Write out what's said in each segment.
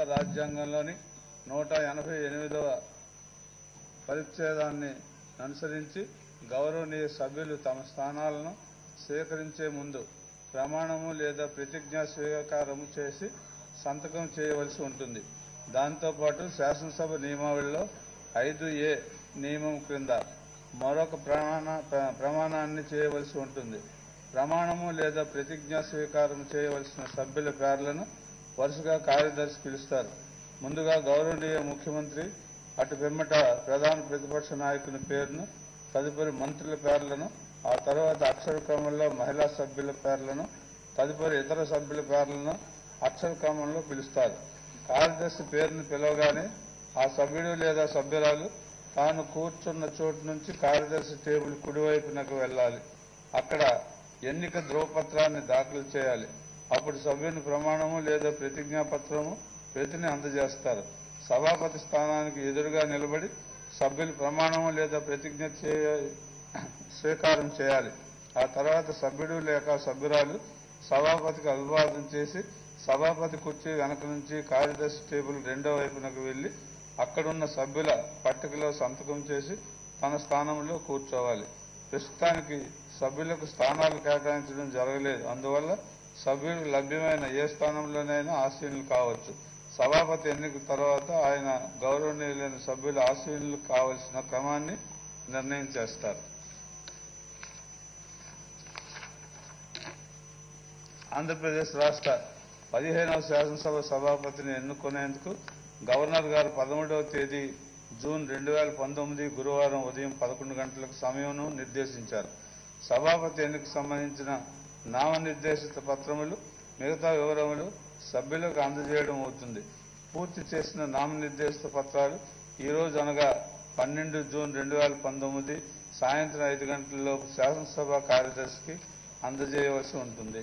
రాజ్యాంగంలోని నూట ఎనభై ఎనిమిదవ పరిచ్ఛేదాన్ని అనుసరించి గౌరవనీయ సభ్యులు తమ స్థానాలను స్వీకరించే ముందు ప్రమాణము లేదా ప్రతిజ్ఞా స్వీకారము చేసి సంతకం చేయవలసి ఉంటుంది దాంతోపాటు శాసనసభ నియమావళిలో ఐదు ఏ నియమం క్రింద మరొక ప్రమాణ ప్ర- ప్రమాణాన్ని చేయవలసి ఉంటుంది ప్రమాణము లేదా ప్రతిజ్ఞా స్వీకారం చేయవలసిన సభ్యుల పేర్లను వరుసగా కార్యదర్శి పిలుస్తారు ముందుగా గౌరవనీయ ముఖ్యమంత్రి అటు పిమ్మట ప్రధాన ప్రతిపక్ష నాయకుని పేరును తదుపరి మంత్రుల పేర్లను ఆ తర్వాత అక్షర క్రమంలో మహిళా సభ్యుల పేర్లను తదుపరి ఇతర సభ్యుల పేర్లను అక్షర క్రమంలో పిలుస్తారు కార్యదర్శి పేరును పిలవగానే ఆ సభ్యుడు లేదా సభ్యురాలు తాను కూర్చున్న చోటు నుంచి కార్యదర్శి టేబుల్ కుడివైపునకు వెళ్ళాలి అక్కడ ఎన్నిక ధ్రువపత్రాన్ని దాఖలు చేయాలి అప్పుడు సభ్యుని ప్రమాణము లేదా ప్రతిజ్ఞా పత్రము ప్రతిని అందజేస్తారు సభాపతి స్థానానికి ఎదురుగా నిలబడి సభ్యులు ప్రమాణము లేదా ప్రతిజ్ఞ చేయ స్వీకారం చేయాలి ఆ తర్వాత సభ్యుడు లేక సభ్యురాలు సభాపతికి అభివాదం చేసి సభాపతి కుర్చీ వెనక నుంచి కార్యదర్శి టేబుల్ రెండో వైపునకు వెళ్లి అక్కడున్న సభ్యుల పట్టికలో సంతకం చేసి తన స్థానంలో కూర్చోవాలి ప్రస్తుతానికి సభ్యులకు స్థానాలు కేటాయించడం జరగలేదు అందువల్ల సభ్యులకు లభ్యమైన ఏ స్థానంలోనైనా ఆసీనులు కావచ్చు సభాపతి ఎన్నిక తర్వాత ఆయన గౌరవనీయులైన సభ్యుల ఆసీనులు కావలసిన క్రమాన్ని నిర్ణయం చేస్తారు ఆంధ్రప్రదేశ్ రాష్ట్ర పదిహేనవ శాసనసభ సభాపతిని ఎన్నుకునేందుకు గవర్నర్ గారు పదమూడవ తేదీ జూన్ రెండు వేల పంతొమ్మిది గురువారం ఉదయం పదకొండు గంటలకు సమయంను నిర్దేశించారు సభాపతి ఎన్నికకు సంబంధించిన నామనిర్దేశిత పత్రములు మిగతా వివరములు సభ్యులకు అందజేయడం అవుతుంది పూర్తి చేసిన నామనిర్దేశిత పత్రాలు ఈ రోజు అనగా పన్నెండు జూన్ రెండు వేల పంతొమ్మిది సాయంత్రం ఐదు గంటలలోపు శాసనసభ కార్యదర్శికి అందజేయవలసి ఉంటుంది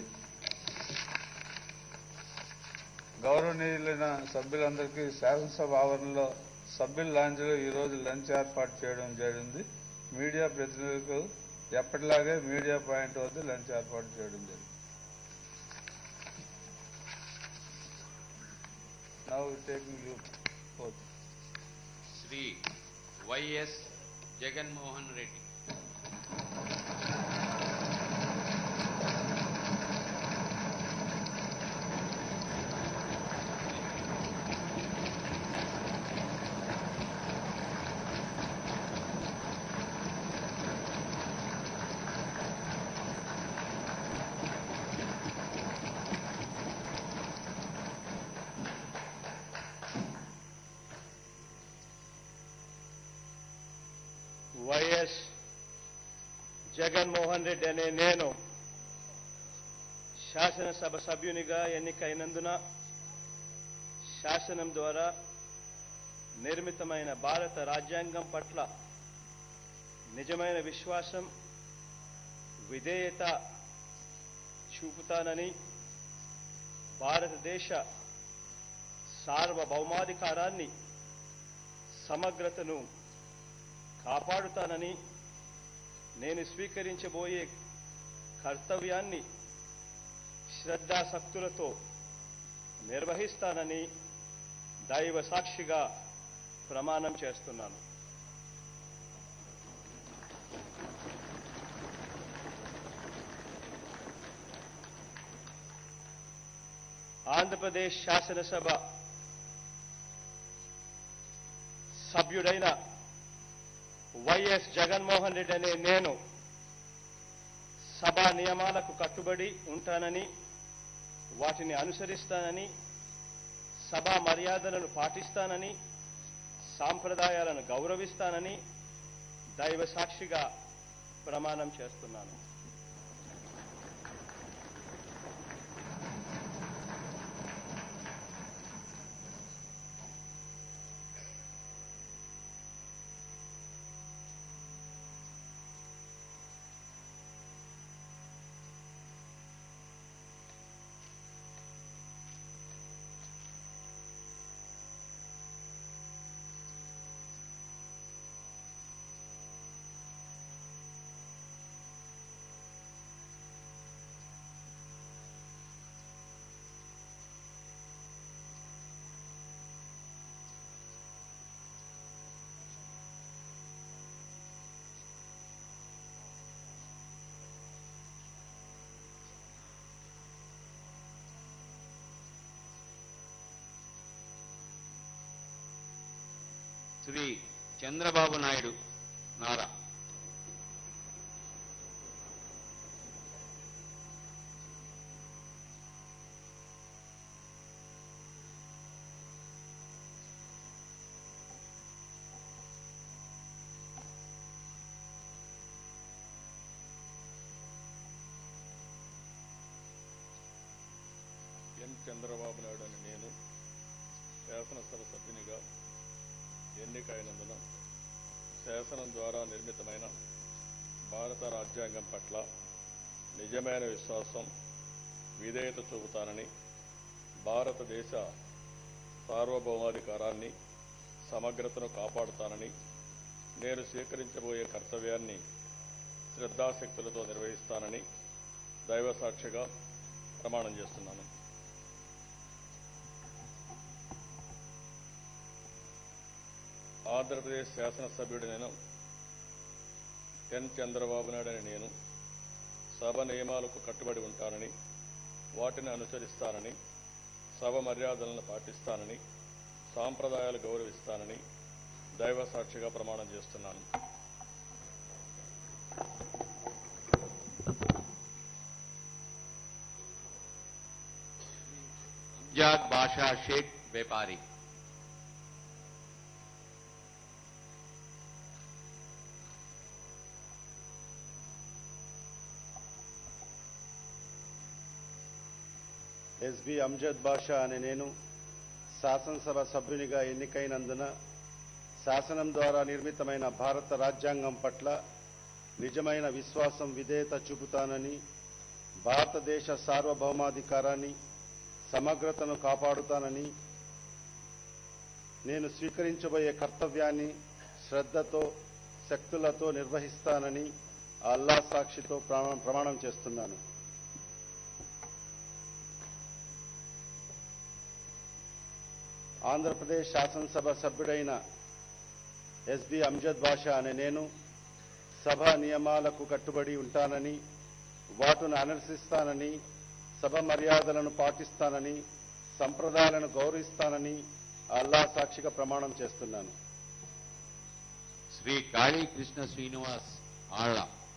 గౌరవనీయులైన సభ్యులందరికీ శాసనసభ ఆవరణలో సభ్యుల లాంజ్లో ఈ రోజు లంచ్ ఏర్పాటు చేయడం జరిగింది మీడియా ప్రతినిధులకు ఎప్పటిలాగే మీడియా పాయింట్ వద్ద లంచ్ ఏర్పాటు చేయడం జరిగింది now taking you forth Shri YS Jaganmohan Reddy YS Jaganmohan Reddy అనే నేను శాసనసభ సభ్యునిగా ఎన్నికైనందున శాసనం ద్వారా నిర్మితమైన భారత రాజ్యాంగం పట్ల నిజమైన విశ్వాసం విధేయత చూపుతానని భారతదేశ సార్వభౌమాధికారాన్ని సమగ్రతను కాపాడుతానని నేను స్వీకరించబోయే కర్తవ్యాన్ని శ్రద్ధాసక్తులతో నిర్వహిస్తానని దైవ సాక్షిగా ప్రమాణం చేస్తున్నాను ఆంధ్రప్రదేశ్ శాసనసభ సభ్యుడైన వైఎస్ జగన్మోహన్ రెడ్డి అనే నేను సభా నియమాలకు కట్టుబడి ఉంటానని వాటిని అనుసరిస్తానని సభా మర్యాదలను పాటిస్తానని సాంప్రదాయాలను గౌరవిస్తానని దైవ సాక్షిగా ప్రమాణం చేస్తున్నాను శ్రీ చంద్రబాబు నాయుడు నారా ఎన్ చంద్రబాబు నాయుడు అని నేను శాసనసభ సభ్యునిగా ఎన్నికైనందున శాసనం ద్వారా నిర్మితమైన భారత రాజ్యాంగం పట్ల నిజమైన విశ్వాసం విధేయత చూపుతానని భారతదేశ సార్వభౌమాధికారాన్ని సమగ్రతను కాపాడుతానని నేను స్వీకరించబోయే కర్తవ్యాన్ని శ్రద్ధాశక్తులతో నిర్వహిస్తానని దైవ సాక్షిగా ప్రమాణం చేస్తున్నాను ఆంధ్రప్రదేశ్ శాసనసభ్యుడు నేను ఎన్ చంద్రబాబు నాయుడు అని నేను సభ నియమాలకు కట్టుబడి ఉంటానని వాటిని అనుసరిస్తానని సభ మర్యాదలను పాటిస్తానని సాంప్రదాయాలు గౌరవిస్తానని దైవ సాక్షిగా ప్రమాణం చేస్తున్నాను జాద్ బాషా షేక్ వ్యాపారి ఎస్బి అంజద్ బాషా అనే నేను శాసనసభ సభ్యునిగా ఎన్నికైనందున శాసనం ద్వారా నిర్మితమైన భారత రాజ్యాంగం పట్ల నిజమైన విశ్వాసం విధేయత చూపుతానని భారతదేశ సార్వభౌమాధికారాన్ని సమగ్రతను కాపాడుతానని నేను స్వీకరించబోయే కర్తవ్యాన్ని శ్రద్ధతో శక్తులతో నిర్వహిస్తానని అల్లా సాక్షితో ప్రమా- ప్రమాణం చేస్తున్నాను ఆంధ్రప్రదేశ్ శాసనసభ సభ్యుడైన ఎస్బి అంజద్ బాషా అనే నేను సభ నియమాలకు కట్టుబడి ఉంటానని వాటిని అనుసరిస్తానని సభ మర్యాదలను పాటిస్తానని సంప్రదాయాలను గౌరవిస్తానని అల్లా సాక్షిగా ప్రమాణం చేస్తున్నాను శ్రీ కాళీ కృష్ణ శ్రీనివాస్ ఆళ్ళ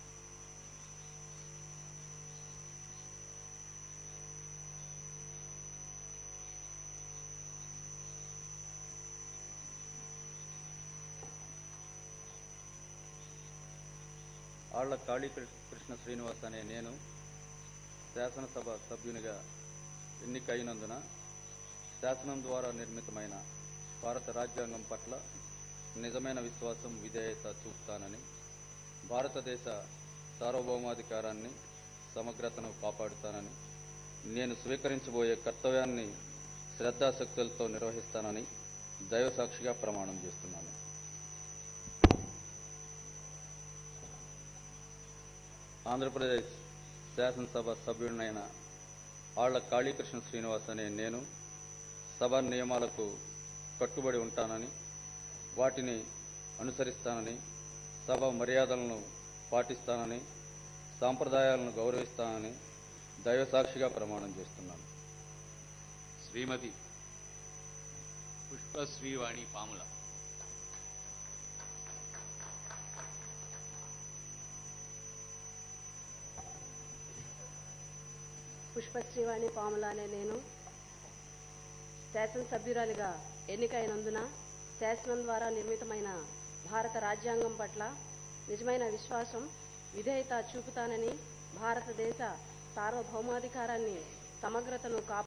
ఆళ్ల కాళీ కృ- కృష్ణ శ్రీనివాస్ అనే నేను శాసనసభ సభ్యునిగా ఎన్నికైనందున శాసనం ద్వారా నిర్మితమైన భారత రాజ్యాంగం పట్ల నిజమైన విశ్వాసం విధేయత చూపుతానని భారతదేశ సార్వభౌమాధికారాన్ని సమగ్రతను కాపాడుతానని నేను స్వీకరించబోయే కర్తవ్యాన్ని శ్రద్ధాశక్తులతో నిర్వహిస్తానని దైవసాక్షిగా ప్రమాణం చేస్తున్నాను ఆంధ్రప్రదేశ్ శాసనసభ సభ్యుడినైన ఆళ్ల కాళీకృష్ణ శ్రీనివాస్ అనే నేను సభ నియమాలకు కట్టుబడి ఉంటానని వాటిని అనుసరిస్తానని సభ మర్యాదలను పాటిస్తానని సాంప్రదాయాలను గౌరవిస్తానని దైవసాక్షిగా ప్రమాణం చేస్తున్నాను శ్రీమతి పుష్పశ్రీవాణి పాముల పుష్పశ్రీవాణి పాముల అనే నేను శాసనసభ్యురాలిగా ఎన్నికైనందున శాసనం ద్వారా నిర్మితమైన భారత రాజ్యాంగం పట్ల నిజమైన విశ్వాసం విధేయత చూపుతానని భారతదేశ సార్వభౌమాధికారాన్ని సమగ్రతను కాపాడు